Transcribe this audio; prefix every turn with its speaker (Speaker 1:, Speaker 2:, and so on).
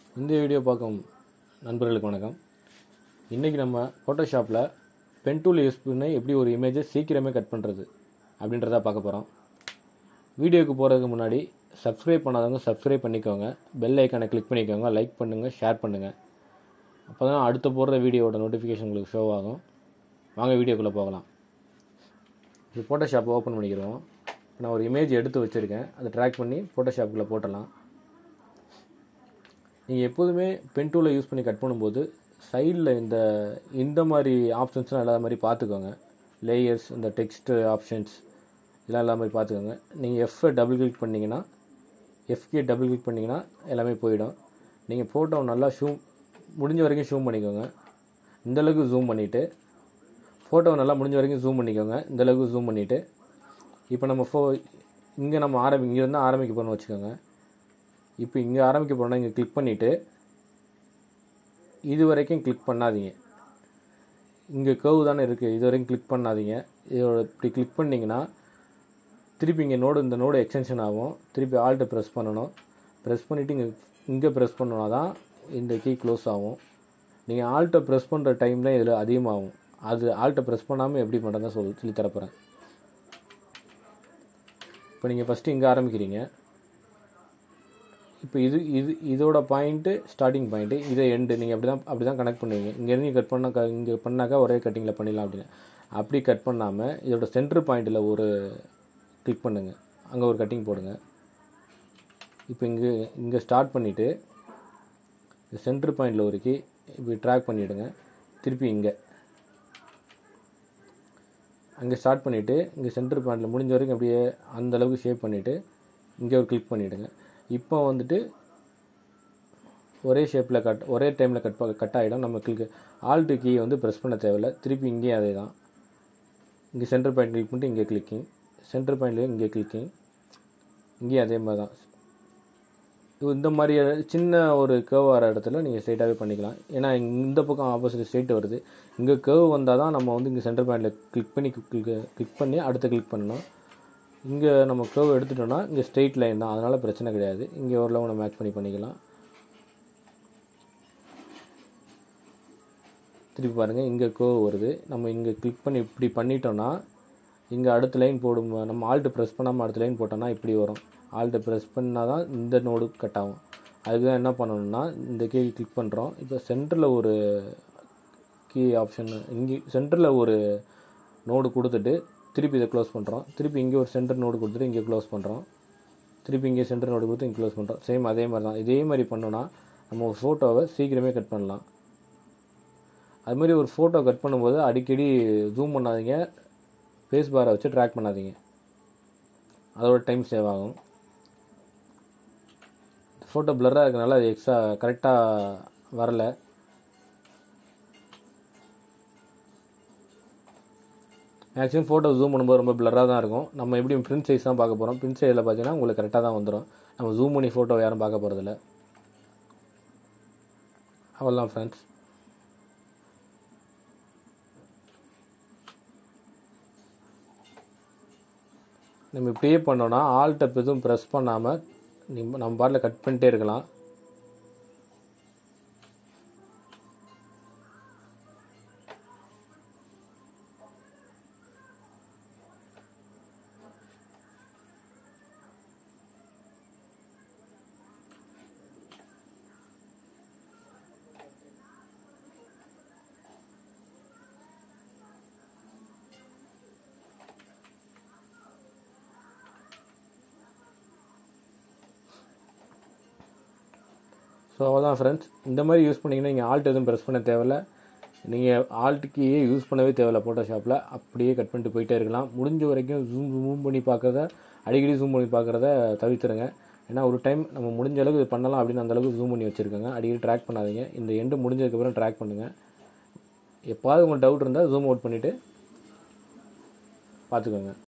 Speaker 1: இந்த வீடியோ பார்க்கும் நண்பர்களுக்கு வணக்கம் இன்றைக்கி நம்ம ஃபோட்டோஷாப்பில் பென் டூல் யூஸ் பண்ணி எப்படி ஒரு இமேஜை சீக்கிரமே கட் பண்ணுறது அப்படின்றத பார்க்க போகிறோம் வீடியோக்கு போகிறதுக்கு முன்னாடி சப்ஸ்கிரைப் பண்ணாதவங்க சப்ஸ்கிரைப் பண்ணிக்கோங்க பெல் ஐக்கானை கிளிக் பண்ணிக்கோங்க லைக் பண்ணுங்கள் ஷேர் பண்ணுங்கள் அப்போ தான் அடுத்த போடுற வீடியோவோட நோட்டிஃபிகேஷன் உங்களுக்கு ஷோ ஆகும் வாங்க வீடியோக்குள்ளே போகலாம் இது ஃபோட்டோஷாப்பை ஓப்பன் பண்ணிக்கிறோம் நான் ஒரு இமேஜ் எடுத்து வச்சுருக்கேன் அதை ட்ராக் பண்ணி ஃபோட்டோஷாப்புக்குள்ளே போட்டலாம் நீங்கள் எப்போதுமே பென் டூலை யூஸ் பண்ணி கட் பண்ணும்போது சைடில் இந்த இந்த மாதிரி ஆப்ஷன்ஸ்லாம் இல்லாத மாதிரி பார்த்துக்கோங்க லேயர்ஸ் இந்த டெக்ஸ்ட் ஆப்ஷன்ஸ் இதெல்லாம் இல்லாத மாதிரி பார்த்துக்கோங்க நீங்கள் எஃப்ஐ டபுள் கிளிக் பண்ணிங்கன்னா எஃப்கே டபுள் கிளிக் பண்ணிங்கன்னா எல்லாமே போயிடும் நீங்கள் ஃபோட்டோ நல்லா ஷூம் முடிஞ்ச வரைக்கும் ஷூம் பண்ணிக்கோங்க இந்தளவுக்கு ஜூம் பண்ணிவிட்டு ஃபோட்டோவை நல்லா முடிஞ்ச வரைக்கும் ஜூம் பண்ணிக்கோங்க இந்தளவுக்கு ஜூம் பண்ணிவிட்டு இப்போ நம்ம ஃபோ இங்கே நம்ம ஆரம்பி இங்கேருந்து ஆரம்பிக்க போகிறோம்னு வச்சுக்கோங்க இப்போ இங்கே ஆரம்பிக்க போகிறோம்னா இங்கே கிளிக் பண்ணிவிட்டு இது வரைக்கும் கிளிக் பண்ணாதீங்க இங்கே கர்வ் தானே இருக்குது இது வரைக்கும் கிளிக் பண்ணாதீங்க இதோட இப்படி கிளிக் பண்ணிங்கன்னா திருப்பி இங்கே நோடு இந்த நோடு எக்ஸ்டென்ஷன் ஆகும் திருப்பி ஆல்ட்டை ப்ரெஸ் பண்ணணும் ப்ரெஸ் பண்ணிவிட்டு இங்கே இங்கே ப்ரெஸ் பண்ணோன்னா தான் இந்த கீ க்ளோஸ் ஆகும் நீங்கள் ஆல்ட்டை ப்ரெஸ் பண்ணுற டைம் தான் இதில் அதிகமாகும் அது ஆல்ட்டை ப்ரெஸ் பண்ணாமல் எப்படி பண்ணுறதா சொல்லி சொல்லி தரப்போகிறேன் இப்போ நீங்கள் ஃபஸ்ட்டு இங்கே ஆரம்பிக்கிறீங்க இப்போ இது இது இதோட பாயிண்ட்டு ஸ்டார்டிங் பாயிண்ட்டு இதை எண்டு நீங்கள் அப்படி தான் அப்படி தான் கனெக்ட் பண்ணுவீங்க இங்கேருந்து கட் பண்ணாக்கா இங்கே பண்ணாக்கா ஒரே கட்டிங்கில் பண்ணிடலாம் அப்படின்னு அப்படி கட் பண்ணாமல் இதோட சென்டர் பாயிண்ட்டில் ஒரு கிளிக் பண்ணுங்கள் அங்கே ஒரு கட்டிங் போடுங்க இப்போ இங்கே இங்கே ஸ்டார்ட் பண்ணிவிட்டு சென்டர் பாயிண்டில் ஒரு கீ இப்படி ட்ராக் பண்ணிவிடுங்க திருப்பி இங்கே அங்கே ஸ்டார்ட் பண்ணிவிட்டு இங்கே சென்டர் பாயிண்டில் முடிஞ்ச வரைக்கும் அப்படியே அந்த அளவுக்கு ஷேப் பண்ணிவிட்டு இங்கே ஒரு கிளிக் பண்ணிவிடுங்க இப்போ வந்துட்டு ஒரே ஷேப்பில் கட் ஒரே டைமில் கட் கட் ஆகிடும் நம்ம கிளிக் ஆல்ட்டு கீ வந்து ப்ரெஸ் பண்ண தேவையில்ல திருப்பி இங்கேயும் அதே தான் இங்கே சென்டர் பாயிண்ட் கிளிக் பண்ணிட்டு இங்கே கிளிக்கிங் சென்டர் பாயிண்ட்லேயும் இங்கே கிளிக்கிங் இங்கேயும் அதே மாதிரி தான் இந்த மாதிரி சின்ன ஒரு கேர்வ் வர இடத்துல நீங்கள் ஸ்ட்ரைட்டாகவே பண்ணிக்கலாம் ஏன்னா இந்த பக்கம் ஆப்போசிட் ஸ்ட்ரைட் வருது இங்கே கேர்வ் வந்தால் தான் நம்ம வந்து இங்கே சென்டர் பாயிண்டில் கிளிக் பண்ணி கிளிக் கிளிக் பண்ணி அடுத்து கிளிக் பண்ணணும் இங்கே நம்ம கேர்வ் எடுத்துட்டோம்னா இங்கே ஸ்ட்ரெயிட் லைன் தான் அதனால் பிரச்சனை கிடையாது இங்கே ஓரளவு நம்ம மேட்ச் பண்ணி பண்ணிக்கலாம் திருப்பி பாருங்கள் இங்கே கேர்வ் வருது நம்ம இங்கே கிளிக் பண்ணி இப்படி பண்ணிட்டோன்னா இங்கே அடுத்த லைன் போடும் நம்ம ஆல்ட்டு ப்ரெஸ் பண்ணாமல் அடுத்த லைன் போட்டோன்னா இப்படி வரும் ஆல்ட்டை ப்ரெஸ் பண்ணால் தான் இந்த நோடு கட் ஆகும் அதுக்கு தான் என்ன பண்ணணும்னா இந்த கீ கிளிக் பண்ணுறோம் இப்போ சென்டரில் ஒரு கீ ஆப்ஷன் இங்கே சென்டரில் ஒரு நோடு கொடுத்துட்டு திருப்பி இதை க்ளோஸ் பண்ணுறோம் திருப்பி இங்கே ஒரு சென்டர் நோடு கொடுத்துட்டு இங்கே க்ளோஸ் பண்ணுறோம் திருப்பி இங்கே சென்டர் நோடு கொடுத்து இங்கே க்ளோஸ் பண்ணுறோம் சேம் அதே மாதிரி தான் இதே மாதிரி பண்ணோன்னா நம்ம ஒரு ஃபோட்டோவை சீக்கிரமே கட் பண்ணலாம் அதுமாதிரி ஒரு ஃபோட்டோ கட் பண்ணும்போது அடிக்கடி ஜூம் பண்ணாதீங்க ஃபேஸ் பாரை வச்சு ட்ராக் பண்ணாதீங்க அதோட டைம் சேவ் ஆகும் ஃபோட்டோ பிளராக இருக்கனால அது எக்ஸ்ட்ரா கரெக்டாக வரல மேக்ஸிமம் ஃபோட்டோ ஜூம் பண்ணும்போது ரொம்ப பிளராக தான் இருக்கும் நம்ம எப்படி பிரிண்ட் சைஸ் தான் பார்க்க போகிறோம் பிரிண்ட் சைஸில் பார்த்தீங்கன்னா உங்களுக்கு கரெக்டாக தான் வந்துடும் நம்ம ஜூம் பண்ணி ஃபோட்டோ யாரும் பார்க்க போகிறதில்ல அவ்வளோதான் ஃப்ரெண்ட்ஸ் நம்ம இப்படியே பண்ணோன்னா ஆல் டப் எதுவும் ப்ரெஸ் பண்ணாமல் நம்ம பாட்டில் கட் பண்ணிட்டே இருக்கலாம் ஸோ அவ்வளோதான் ஃப்ரெண்ட்ஸ் இந்த மாதிரி யூஸ் பண்ணிங்கன்னா நீங்கள் ஆல்ட் எதுவும் ப்ரெஸ் பண்ண தேவையில்ல நீங்கள் ஆல்ட்டுக்கு யூஸ் பண்ணவே தேவையில்ல ஃபோட்டோஷாப்பில் அப்படியே கட் பண்ணிட்டு போயிட்டே இருக்கலாம் முடிஞ்ச வரைக்கும் ஜூம் ஜூம் பண்ணி பார்க்குறத அடிக்கடி ஜூம் பண்ணி பார்க்குறத தவிர்த்துருங்க ஏன்னா ஒரு டைம் நம்ம முடிஞ்ச அளவுக்கு இது பண்ணலாம் அப்படின்னு அந்த அளவுக்கு ஜூம் பண்ணி வச்சுருக்கோங்க அடிக்கடி ட்ராக் பண்ணாதீங்க இந்த எண்டு முடிஞ்சதுக்கப்புறம் ட்ராக் பண்ணுங்கள் எப்பாவது உங்களுக்கு டவுட் இருந்தால் ஜூம் அவுட் பண்ணிவிட்டு பார்த்துக்கோங்க